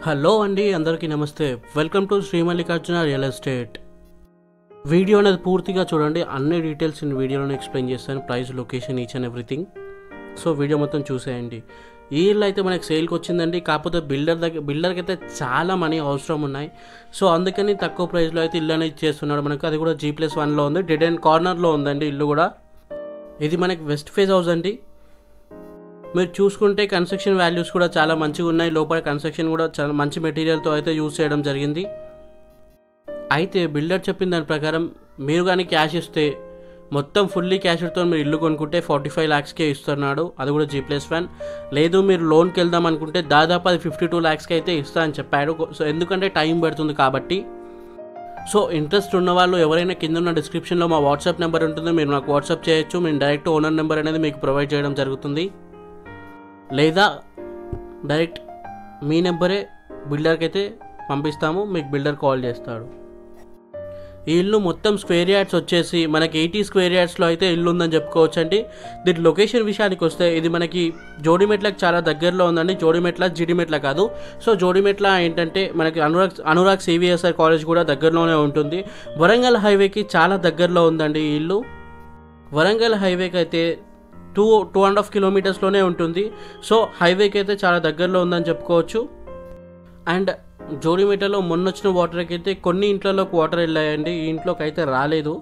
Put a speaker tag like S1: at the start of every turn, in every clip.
S1: hello అండి అందరికీ నమస్తే welcome to Srimallikarjuna real estate video అనేది పూర్తిగా చూడండి అన్ని డీటెయిల్స్ ఈ వీడియోలో ఎక్స్ప్లెయిన్ చేస్తాను price location each and everything so video మొత్తం చూసేయండి ఈ ఇల్లు అయితే మనకి సేల్కి వచ్చిందండి కాకపోతే బిల్డర్ దగ్గర బిల్డర్కి అయితే చాలా మనీ అవసరం ఉన్నాయి సో అందుకని తక్కువ ప్రైస్లో అయితే ఇల్లు అనేది చేస్తున్నాడు మనకు అది కూడా జీ ప్లస్ వన్లో ఉంది డెడ్ అండ్ కార్నర్లో ఉందండి ఇల్లు కూడా ఇది మనకి వెస్ట్ ఫేజ్ హౌస్ అండి మీరు చూసుకుంటే కన్స్ట్రక్షన్ వాల్యూస్ కూడా చాలా మంచిగా ఉన్నాయి లోపల కన్స్ట్రక్షన్ కూడా చాలా మంచి మెటీరియల్తో అయితే యూజ్ చేయడం జరిగింది అయితే బిల్డర్ చెప్పిన దాని ప్రకారం మీరు కానీ క్యాష్ ఇస్తే మొత్తం ఫుల్లీ క్యాష్తో మీరు ఇల్లు కొనుక్కుంటే ఫార్టీ ఫైవ్ ల్యాక్స్కే ఇస్తున్నాడు అది కూడా జీ ప్లస్ వన్ లేదు మీరు లోన్కి వెళ్దాం అనుకుంటే దాదాపు అది ఫిఫ్టీ టూ ల్యాక్స్కి అయితే ఇస్తా అని చెప్పాడు సో ఎందుకంటే టైం పడుతుంది కాబట్టి సో ఇంట్రెస్ట్ ఉన్న వాళ్ళు ఎవరైనా కింద ఉన్న డిస్క్రిప్షన్లో మా వాట్సాప్ నెంబర్ ఉంటుంది మీరు నాకు వాట్సాప్ చేయొచ్చు మేము డైరెక్ట్ ఓనర్ నెంబర్ అనేది మీకు ప్రొవైడ్ చేయడం జరుగుతుంది లేదా డైరెక్ట్ మీ నెంబరే బిల్డర్కి అయితే పంపిస్తాము మీకు బిల్డర్ కాల్ చేస్తాడు ఈ ఇల్లు మొత్తం స్క్వేర్ యార్డ్స్ వచ్చేసి మనకి ఎయిటీ స్క్వేర్ యార్డ్స్లో అయితే ఇల్లు ఉందని చెప్పుకోవచ్చు అండి దీని లొకేషన్ విషయానికి వస్తే ఇది మనకి జోడిమెట్లకు చాలా దగ్గరలో ఉందండి జోడిమెట్ల జిడిమెట్ల కాదు సో జోడిమెట్ల ఏంటంటే మనకి అనురాగ్ అనురాగ్ సివిఎస్ఆర్ కాలేజ్ కూడా దగ్గరలోనే ఉంటుంది వరంగల్ హైవేకి చాలా దగ్గరలో ఉందండి ఈ ఇల్లు వరంగల్ హైవేకి అయితే టూ టూ అండ్ హాఫ్ కిలోమీటర్స్లోనే ఉంటుంది సో హైవేకి అయితే చాలా దగ్గరలో ఉందని చెప్పుకోవచ్చు అండ్ జోడిమేటలో మొన్న వచ్చిన వాటర్కి అయితే కొన్ని ఇంట్లోకి వాటర్ వెళ్ళాయండి ఈ ఇంట్లోకి అయితే రాలేదు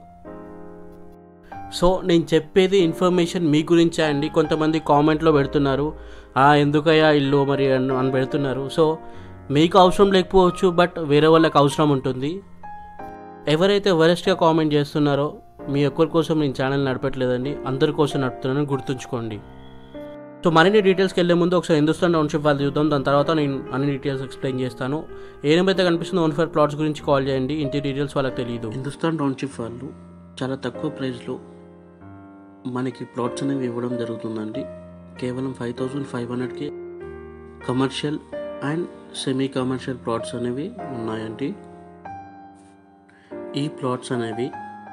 S1: సో నేను చెప్పేది ఇన్ఫర్మేషన్ మీ గురించే అండి కొంతమంది కామెంట్లో పెడుతున్నారు "ఆ, ఎందుకయ్యా ఇల్లు మరి అని అని పెడుతున్నారు సో మీకు అవసరం లేకపోవచ్చు బట్ వేరే వాళ్ళకి అవసరం ఉంటుంది ఎవరైతే వరెస్ట్గా కామెంట్ చేస్తున్నారో మీ ఒక్కరి కోసం నేను ఛానల్ నడపట్లేదండి అందరి కోసం నడుపుతున్నాను గుర్తుంచుకోండి సో మరిన్ని డీటెయిల్స్కి వెళ్ళే ముందు ఒకసారి హిందుస్థాన్ టౌన్షిప్ వాళ్ళు చూద్దాం దాని తర్వాత నేను అన్ని డీటెయిల్స్ ఎక్స్ప్లెయిన్ చేస్తాను ఏ నెంబర్ అయితే కనిపిస్తుందో ఓన్ ఫర్ ప్లాట్స్ గురించి కాల్ చేయండి ఇంటి డీటెయిల్స్ వాళ్ళకి తెలియదు హిందుస్థాన్ టౌన్షిప్ వాళ్ళు చాలా తక్కువ ప్రైస్లో మనకి ప్లాట్స్ అనేవి ఇవ్వడం జరుగుతుందండి కేవలం ఫైవ్ థౌజండ్ ఫైవ్ హండ్రెడ్కి commercial and semi commercial plots అనేవి ఉన్నాయండి ఈ ప్లాట్స్ అనేవి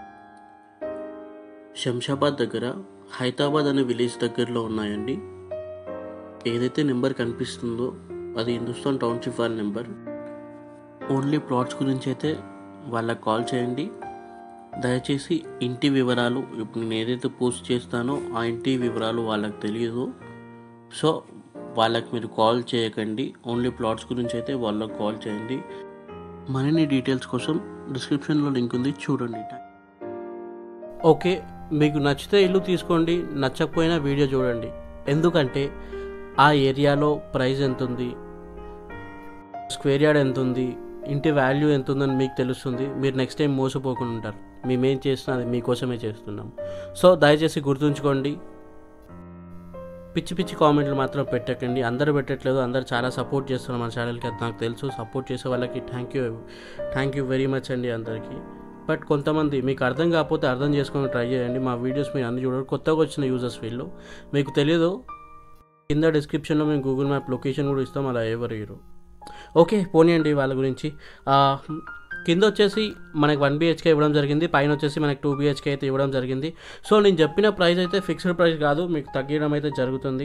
S1: శంషాబాద్ దగ్గర హైదరాబాద్ అనే విలేజ్ దగ్గరలో ఉన్నాయండి ఏదైతే నెంబర్ కనిపిస్తుందో అది హిందుస్థాన్ టౌన్షిప్ వాళ్ళ నెంబర్ ఓన్లీ ప్లాట్స్ గురించి అయితే వాళ్ళకి కాల్ చేయండి దయచేసి ఇంటి వివరాలు ఇప్పుడు నేను ఏదైతే పోస్ట్ చేస్తానో ఆ ఇంటి వివరాలు వాళ్ళకి తెలియదు సో వాళ్ళకి మీరు కాల్ చేయకండి ఓన్లీ ప్లాట్స్ గురించి అయితే వాళ్ళకి కాల్ చేయండి మరిన్ని డీటెయిల్స్ కోసం డిస్క్రిప్షన్లో లింక్ ఉంది చూడండి ఓకే మీకు నచ్చితే ఇల్లు తీసుకోండి నచ్చకపోయినా వీడియో చూడండి ఎందుకంటే ఆ ఏరియాలో ప్రైస్ ఎంత ఉంది స్క్వేర్ యార్డ్ ఎంత ఉంది ఇంటి వాల్యూ ఎంత ఉందని మీకు తెలుస్తుంది మీరు నెక్స్ట్ టైం మోసపోకుండా ఉంటారు మేమేం చేసినా అది మీకోసమే చేస్తున్నాం సో దయచేసి గుర్తుంచుకోండి పిచ్చి పిచ్చి కామెంట్లు మాత్రం పెట్టకండి అందరూ పెట్టట్లేదు అందరు చాలా సపోర్ట్ చేస్తున్నారు మన ఛానల్కి అది నాకు తెలుసు సపోర్ట్ చేసే వాళ్ళకి thank you thank you very much అండి అందరికీ బట్ కొంతమంది మీకు అర్థం కాకపోతే అర్థం చేసుకొని ట్రై చేయండి మా వీడియోస్ మీరు అన్ని చూడండి కొత్తగా వచ్చిన యూజర్స్ వీళ్ళు మీకు తెలియదు కింద డిస్క్రిప్షన్లో మేము గూగుల్ మ్యాప్ లొకేషన్ కూడా ఇస్తాం అలా ఎవరు ఇరు ఓకే పోనీయండి వాళ్ళ గురించి ఆ, కింద వచ్చేసి మనకి వన్ బిహెచ్కే ఇవ్వడం జరిగింది పైన వచ్చేసి మనకి టూ బిహెచ్కే అయితే ఇవ్వడం జరిగింది సో నేను చెప్పిన ప్రైస్ అయితే ఫిక్స్డ్ ప్రైస్ కాదు మీకు తగ్గడం అయితే జరుగుతుంది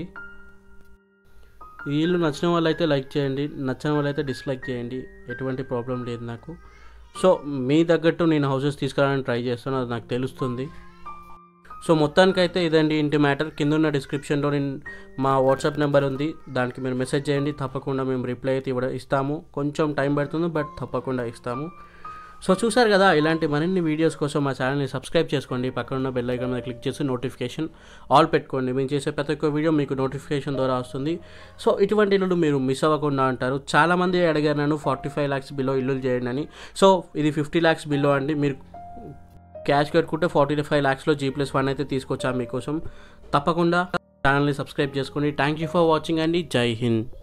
S1: ఈ ఇల్లు నచ్చిన వాళ్ళైతే లైక్ చేయండి నచ్చిన వాళ్ళైతే డిస్లైక్ చేయండి ఎటువంటి ప్రాబ్లం లేదు నాకు సో మీ తగ్గట్టు నేను హౌసెస్ తీసుకురావడానికి ట్రై చేస్తాను అది నాకు తెలుస్తుంది సో మొత్తానికైతే ఇదండి ఇంటి మ్యాటర్ కింద ఉన్న డిస్క్రిప్షన్లో నేను మా వాట్సాప్ నెంబర్ ఉంది దానికి మీరు మెసేజ్ చేయండి తప్పకుండా మేము రిప్లై అయితే ఇవ్వడం ఇస్తాము కొంచెం టైం పడుతుంది బట్ తప్పకుండా ఇస్తాము సో చూసారు కదా ఇలాంటి మరిన్ని వీడియోస్ కోసం మా ఛానల్ని సబ్స్క్రైబ్ చేసుకోండి పక్కన ఉన్న బెల్ ఐకాన్ మీద క్లిక్ చేసి నోటిఫికేషన్ ఆల్ పెట్టుకోండి మేము చేసే ప్రతి ఒక్క వీడియో మీకు నోటిఫికేషన్ ద్వారా వస్తుంది సో ఇటువంటి ఇల్లు మీరు మిస్ అవ్వకుండా అంటారు చాలామంది అడిగారు నన్ను ఫార్టీ ఫైవ్ ల్యాక్స్ బిలో ఇల్లు చేయండి అని సో ఇది ఫిఫ్టీ ల్యాక్స్ బిలో అండి మీరు క్యాష్ కట్టుకుంటే ఫార్టీ ఫైవ్ ల్యాక్స్లో జీ ప్లస్ వన్ అయితే తీసుకొచ్చాం మీకోసం తప్పకుండా ఛానల్ని సబ్స్క్రైబ్ చేసుకోండి థ్యాంక్ యూ ఫర్ వాచింగ్ అండి జై హింద్